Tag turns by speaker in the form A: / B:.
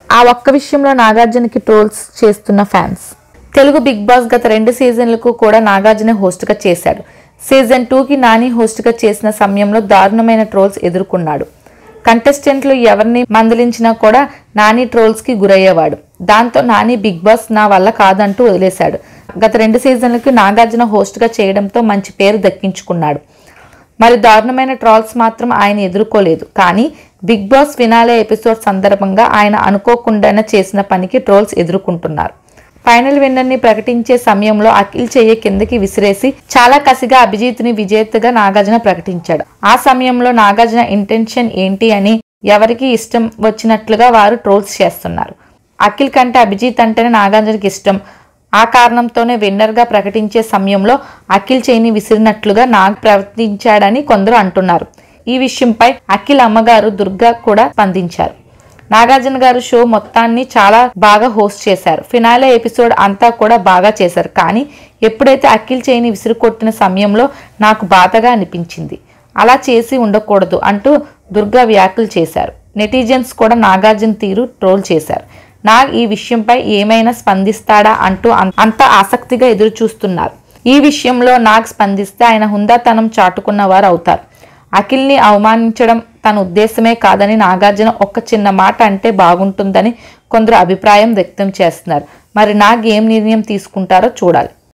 A: ఆ ఒక్క విషయంలో నాగార్జునకి ట్రోల్స్ చేస్తున్న ఫ్యాన్స్ తెలుగు బిగ్ బాస్ గత రెండు సీజన్లకు కూడా నాగార్జున హోస్ట్గా చేశాడు సీజన్ టూకి నాని హోస్ట్గా చేసిన సమయంలో దారుణమైన ట్రోల్స్ ఎదుర్కొన్నాడు కంటెస్టెంట్లు ఎవరిని మందలించినా కూడా నాని ట్రోల్స్కి గురయ్యేవాడు దాంతో నాని బిగ్ బాస్ నా వల్ల కాదంటూ వదిలేశాడు గత రెండు సీజన్లకి నాగార్జున హోస్ట్గా చేయడంతో మంచి పేరు దక్కించుకున్నాడు మరి దారుణమైన ట్రాల్స్ మాత్రం ఆయన ఎదుర్కోలేదు కానీ బిగ్ బాస్ ఫినాలే ఎపిసోడ్ సందర్భంగా ఆయన అనుకోకుండానే చేసిన పనికి ట్రోల్స్ ఎదుర్కొంటున్నారు ఫైనల్ విన్నర్ని ప్రకటించే సమయంలో అఖిల్ చెయ్యి కిందకి విసిరేసి చాలా కసిగా అభిజిత్ని విజేతగా నాగార్జున ప్రకటించాడు ఆ సమయంలో నాగార్జున ఇంటెన్షన్ ఏంటి అని ఎవరికి ఇష్టం వచ్చినట్లుగా వారు ట్రోల్స్ చేస్తున్నారు అఖిల్ కంటే అభిజిత్ అంటేనే నాగార్జునకి ఇష్టం ఆ కారణంతోనే విన్నర్గా ప్రకటించే సమయంలో అఖిల్ చేయిని విసిరినట్లుగా నాగ్ ప్రవర్తించాడని కొందరు అంటున్నారు ఈ విషయంపై అఖిల్ అమ్మగారు దుర్గా కూడా స్పందించారు నాగార్జున గారు షో మొత్తాన్ని చాలా బాగా హోస్ట్ చేశారు ఫినాలే ఎపిసోడ్ అంతా కూడా బాగా చేశారు కానీ ఎప్పుడైతే అఖిల్ చేయిని విసిరికొట్టిన సమయంలో నాకు బాధగా అనిపించింది అలా చేసి ఉండకూడదు అంటూ దుర్గా వ్యాఖ్యలు చేశారు నెటిజన్స్ కూడా నాగార్జున తీరు ట్రోల్ చేశారు నాగ్ ఈ విషయంపై ఏమైనా స్పందిస్తాడా అంటూ అం- అంత ఆసక్తిగా ఎదురు చూస్తున్నారు ఈ విషయంలో నాగ్ స్పందిస్తే ఆయన హుందాతనం చాటుకున్న వారు అవుతారు అఖిల్ని అవమానించడం తన ఉద్దేశమే కాదని నాగార్జున ఒక్క చిన్న మాట అంటే బాగుంటుందని కొందరు అభిప్రాయం వ్యక్తం చేస్తున్నారు మరి నాగ్ ఏం నిర్ణయం తీసుకుంటారో చూడాలి